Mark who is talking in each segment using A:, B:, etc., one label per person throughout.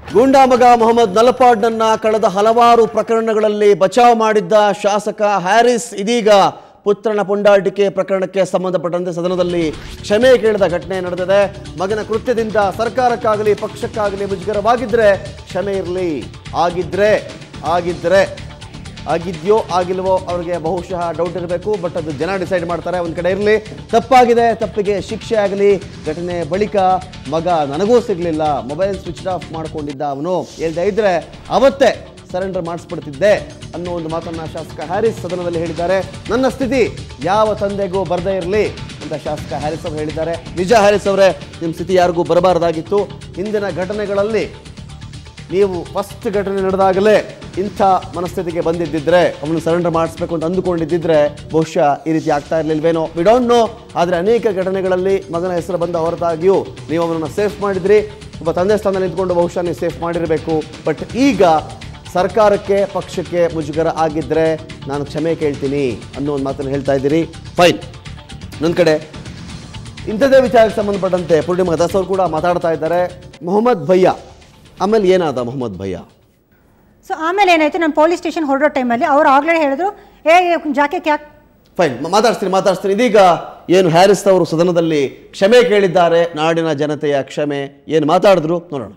A: ಗೂಂಡಾ ಮಗ ಮೊಹಮ್ಮದ್ ನಲಪಾಡ್ನನ್ನ ಕಳೆದ ಹಲವಾರು ಪ್ರಕರಣಗಳಲ್ಲಿ ಬಚಾವ್ ಮಾಡಿದ್ದ ಶಾಸಕ ಹ್ಯಾರಿಸ್ ಇದೀಗ ಪುತ್ರನ ಪುಂಡಾಟಿಕೆ ಪ್ರಕರಣಕ್ಕೆ ಸಂಬಂಧಪಟ್ಟಂತೆ ಸದನದಲ್ಲಿ ಕ್ಷಮೆ ಕೇಳಿದ ಘಟನೆ ನಡೆದಿದೆ ಮಗನ ಕೃತ್ಯದಿಂದ ಸರ್ಕಾರಕ್ಕಾಗಲಿ ಪಕ್ಷಕ್ಕಾಗಲಿ ಮುಜುಗರವಾಗಿದ್ರೆ ಕ್ಷಮೆ ಇರಲಿ ಆಗಿದ್ರೆ ಆಗಿದ್ರೆ ಆಗಿದ್ಯೋ ಆಗಿಲ್ವೋ ಅವ್ರಿಗೆ ಬಹುಶಃ ಡೌಟ್ ಇರಬೇಕು ಬಟ್ ಅದು ಜನ ಡಿಸೈಡ್ ಮಾಡ್ತಾರೆ ಒಂದು ಕಡೆ ಇರಲಿ ತಪ್ಪಾಗಿದೆ ತಪ್ಪಿಗೆ ಶಿಕ್ಷೆ ಆಗಲಿ ಘಟನೆ ಬಳಿಕ ಮಗ ನನಗೂ ಸಿಗಲಿಲ್ಲ ಮೊಬೈಲ್ ಸ್ವಿಚ್ ಆಫ್ ಮಾಡ್ಕೊಂಡಿದ್ದ ಅವನು ಹೇಳ್ತಾ ಇದ್ರೆ ಅವತ್ತೇ ಸರೆಂಡರ್ ಮಾಡಿಸ್ಬಿಡ್ತಿದ್ದೆ ಅನ್ನೋ ಒಂದು ಮಾತನ್ನ ಶಾಸಕ ಹ್ಯಾರಿಸ್ ಸದನದಲ್ಲಿ ಹೇಳಿದ್ದಾರೆ ನನ್ನ ಸ್ಥಿತಿ ಯಾವ ತಂದೆಗೂ ಬರದೇ ಇರಲಿ ಅಂತ ಶಾಸಕ ಹ್ಯಾರಿಸ್ ಅವರು ಹೇಳಿದ್ದಾರೆ ನಿಜ ಹ್ಯಾರಿಸ್ ಅವರೇ ನಿಮ್ಮ ಸ್ಥಿತಿ ಯಾರಿಗೂ ಬರಬಾರ್ದಾಗಿತ್ತು ಹಿಂದಿನ ಘಟನೆಗಳಲ್ಲಿ ನೀವು ಫಸ್ಟ್ ಘಟನೆ ನಡೆದಾಗಲೇ ಇಂಥ ಮನಸ್ಥಿತಿಗೆ ಬಂದಿದ್ದಿದ್ರೆ ಅವನು ಸರೆಂಡರ್ ಮಾಡಿಸ್ಬೇಕು ಅಂತ ಅಂದುಕೊಂಡಿದ್ದಿದ್ರೆ ಬಹುಶಃ ಈ ರೀತಿ ಆಗ್ತಾ ಇರಲಿಲ್ವೇನೋ ವಿ ಡೋಂಟ್ ನೋ ಆದರೆ ಅನೇಕ ಘಟನೆಗಳಲ್ಲಿ ಮಗನ ಹೆಸರು ಬಂದ ಹೊರತಾಗಿಯೂ ನೀವು ಅವನನ್ನು ಸೇಫ್ ಮಾಡಿದ್ರಿ ಒಬ್ಬ ತಂದೆ ಸ್ಥಾನದಲ್ಲಿ ನಿಂತ್ಕೊಂಡು ಬಹುಶಃ ನೀವು ಸೇಫ್ ಮಾಡಿರಬೇಕು ಬಟ್ ಈಗ ಸರ್ಕಾರಕ್ಕೆ ಪಕ್ಷಕ್ಕೆ ಮುಜುಗರ ಆಗಿದ್ದರೆ ನಾನು ಕ್ಷಮೆ ಕೇಳ್ತೀನಿ ಅನ್ನೋ ಒಂದು ಮಾತನ್ನು ಹೇಳ್ತಾ ಇದ್ದೀರಿ ಫೈನ್ ಇನ್ನೊಂದು ಕಡೆ ಇಂಥದ್ದೇ ವಿಚಾರಕ್ಕೆ ಸಂಬಂಧಪಟ್ಟಂತೆ ಪೂರ್ಣಿಮಾ ದಾಸ್ ಅವರು ಕೂಡ ಮಾತಾಡ್ತಾ ಇದ್ದಾರೆ ಮೊಹಮ್ಮದ್ ಭಯ್ಯ ಆಮೇಲೆ ಏನಾದ ಮೊಹಮ್ಮದ್ ಭಯ್ಯ
B: ಸೊ ಆಮೇಲೆ ಏನಾಯ್ತು ನಾನು ಪೊಲೀಸ್ ಸ್ಟೇಷನ್ ಹೊರಡೋ ಟೈಮಲ್ಲಿ ಅವ್ರು ಆಗ್ಲೇ ಹೇಳಿದ್ರು ಏ ಜಾಕೆ ಕ್ಯಾಕ್
A: ಫೈನ್ ಮಾತಾಡ್ತೀನಿ ಮಾತಾಡ್ತೀನಿ ಇದೀಗ ಏನು ಹ್ಯಾರಿಸ್ ಅವರು ಸದನದಲ್ಲಿ ಕ್ಷಮೆ ಕೇಳಿದ್ದಾರೆ ನಾಡಿನ ಜನತೆಯ ಕ್ಷಮೆ ಏನು ಮಾತಾಡಿದ್ರು ನೋಡೋಣ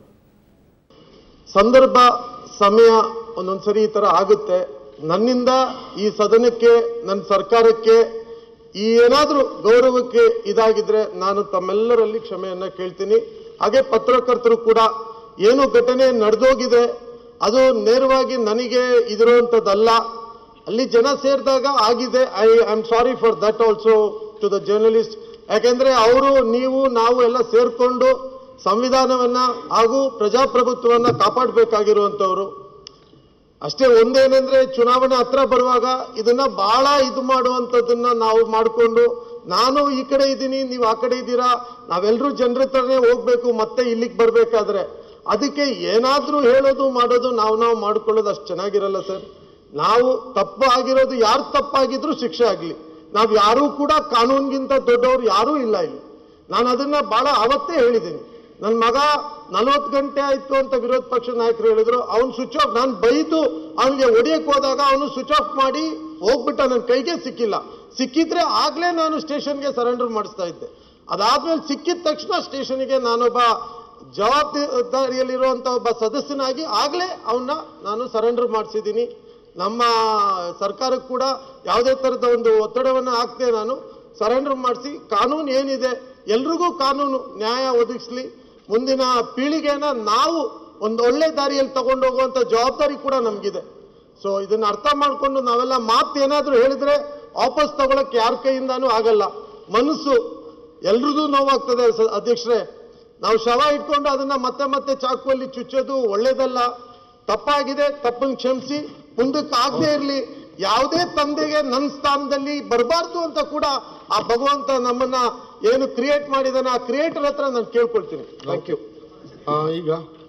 C: ಸಂದರ್ಭ ಸಮಯ ಒಂದೊಂದ್ಸರಿ ಈ ತರ ಆಗುತ್ತೆ ನನ್ನಿಂದ ಈ ಸದನಕ್ಕೆ ನನ್ನ ಸರ್ಕಾರಕ್ಕೆ ಈ ಏನಾದ್ರೂ ಗೌರವಕ್ಕೆ ಇದಾಗಿದ್ರೆ ನಾನು ತಮ್ಮೆಲ್ಲರಲ್ಲಿ ಕ್ಷಮೆಯನ್ನ ಕೇಳ್ತೀನಿ ಹಾಗೆ ಪತ್ರಕರ್ತರು ಕೂಡ ಏನು ಘಟನೆ ನಡೆದೋಗಿದೆ ಅದು ನೇರವಾಗಿ ನನಗೆ ಇದಿರುವಂಥದ್ದಲ್ಲ ಅಲ್ಲಿ ಜನ ಸೇರಿದಾಗ ಆಗಿದೆ I am sorry for that also to the journalist ಯಾಕೆಂದ್ರೆ ಅವರು ನೀವು ನಾವು ಎಲ್ಲ ಸೇರ್ಕೊಂಡು ಸಂವಿಧಾನವನ್ನ ಹಾಗೂ ಪ್ರಜಾಪ್ರಭುತ್ವವನ್ನ ಕಾಪಾಡಬೇಕಾಗಿರುವಂತವ್ರು ಅಷ್ಟೇ ಒಂದೇನೆಂದ್ರೆ ಚುನಾವಣೆ ಹತ್ರ ಬರುವಾಗ ಇದನ್ನ ಬಹಳ ಇದು ಮಾಡುವಂಥದ್ದನ್ನ ನಾವು ಮಾಡಿಕೊಂಡು ನಾನು ಈ ಕಡೆ ಇದ್ದೀನಿ ನೀವು ಆ ಕಡೆ ಇದ್ದೀರಾ ನಾವೆಲ್ಲರೂ ಜನರ ಹತ್ರನೇ ಹೋಗ್ಬೇಕು ಮತ್ತೆ ಇಲ್ಲಿಗೆ ಬರ್ಬೇಕಾದ್ರೆ ಅದಕ್ಕೆ ಏನಾದ್ರೂ ಹೇಳೋದು ಮಾಡೋದು ನಾವು ನಾವು ಮಾಡ್ಕೊಳ್ಳೋದು ಅಷ್ಟು ಚೆನ್ನಾಗಿರಲ್ಲ ಸರ್ ನಾವು ತಪ್ಪು ಆಗಿರೋದು ಯಾರು ತಪ್ಪಾಗಿದ್ರು ಶಿಕ್ಷೆ ಆಗ್ಲಿ ನಾವು ಯಾರೂ ಕೂಡ ಕಾನೂನಿಗಿಂತ ದೊಡ್ಡವರು ಯಾರೂ ಇಲ್ಲ ಇಲ್ಲಿ ನಾನು ಅದನ್ನ ಬಹಳ ಅವತ್ತೇ ಹೇಳಿದ್ದೀನಿ ನನ್ನ ಮಗ ನಲವತ್ತು ಗಂಟೆ ಆಯ್ತು ಅಂತ ವಿರೋಧ ಪಕ್ಷ ನಾಯಕರು ಹೇಳಿದ್ರು ಅವ್ನು ಸ್ವಿಚ್ ಆಫ್ ನಾನು ಬೈದು ಅವನಿಗೆ ಹೊಡಿಯಕ್ ಹೋದಾಗ ಅವನು ಸ್ವಿಚ್ ಆಫ್ ಮಾಡಿ ಹೋಗ್ಬಿಟ್ಟ ನನ್ನ ಕೈಗೆ ಸಿಕ್ಕಿಲ್ಲ ಸಿಕ್ಕಿದ್ರೆ ಆಗ್ಲೇ ನಾನು ಸ್ಟೇಷನ್ಗೆ ಸರೆಂಡರ್ ಮಾಡಿಸ್ತಾ ಇದ್ದೆ ಅದಾದ್ಮೇಲೆ ಸಿಕ್ಕಿದ ತಕ್ಷಣ ಸ್ಟೇಷನ್ಗೆ ನಾನೊಬ್ಬ ಜವಾಬ್ದಾರಿಯಲ್ಲಿರುವಂತ ಒಬ್ಬ ಸದಸ್ಯನಾಗಿ ಆಗ್ಲೇ ಅವನ್ನ ನಾನು ಸರೆಂಡರ್ ಮಾಡಿಸಿದ್ದೀನಿ ನಮ್ಮ ಸರ್ಕಾರಕ್ಕೆ ಕೂಡ ಯಾವುದೇ ತರದ ಒಂದು ಒತ್ತಡವನ್ನ ಹಾಕ್ದೆ ನಾನು ಸರೆಂಡರ್ ಮಾಡಿಸಿ ಕಾನೂನು ಏನಿದೆ ಎಲ್ರಿಗೂ ಕಾನೂನು ನ್ಯಾಯ ಒದಗಿಸ್ಲಿ ಮುಂದಿನ ಪೀಳಿಗೆನ ನಾವು ಒಂದು ಒಳ್ಳೆ ದಾರಿಯಲ್ಲಿ ತಗೊಂಡು ಹೋಗುವಂತ ಜವಾಬ್ದಾರಿ ಕೂಡ ನಮಗಿದೆ ಸೊ ಇದನ್ನ ಅರ್ಥ ಮಾಡ್ಕೊಂಡು ನಾವೆಲ್ಲ ಮಾತು ಏನಾದ್ರೂ ಹೇಳಿದ್ರೆ ವಾಪಸ್ ತಗೊಳಕ್ ಯಾರ ಕೈಯಿಂದಾನೂ ಆಗಲ್ಲ ಮನಸ್ಸು ಎಲ್ರಿಗೂ ನೋವಾಗ್ತದೆ ಸ- ಅಧ್ಯಕ್ಷರೇ ನಾವು ಶವ ಇಟ್ಕೊಂಡು ಅದನ್ನ ಮತ್ತೆ ಮತ್ತೆ ಚಾಕುವಲ್ಲಿ ಚುಚ್ಚೋದು ಒಳ್ಳೇದಲ್ಲ ತಪ್ಪಾಗಿದೆ ತಪ್ಪನ್ನು ಕ್ಷಮಿಸಿ ಮುಂದಕ್ಕೆ ಆಗದೆ ಇರಲಿ ಯಾವುದೇ ತಂದೆಗೆ ನನ್ನ ಸ್ಥಾನದಲ್ಲಿ ಬರಬಾರ್ದು ಅಂತ ಕೂಡ ಆ ಭಗವಂತ ನಮ್ಮನ್ನ ಏನು ಕ್ರಿಯೇಟ್ ಮಾಡಿದಾನೆ ಆ ಕ್ರಿಯೇಟರ್ ಹತ್ರ ನಾನು ಕೇಳ್ಕೊಳ್ತೀನಿ ಥ್ಯಾಂಕ್ ಯು
D: ಆ, ಈಗ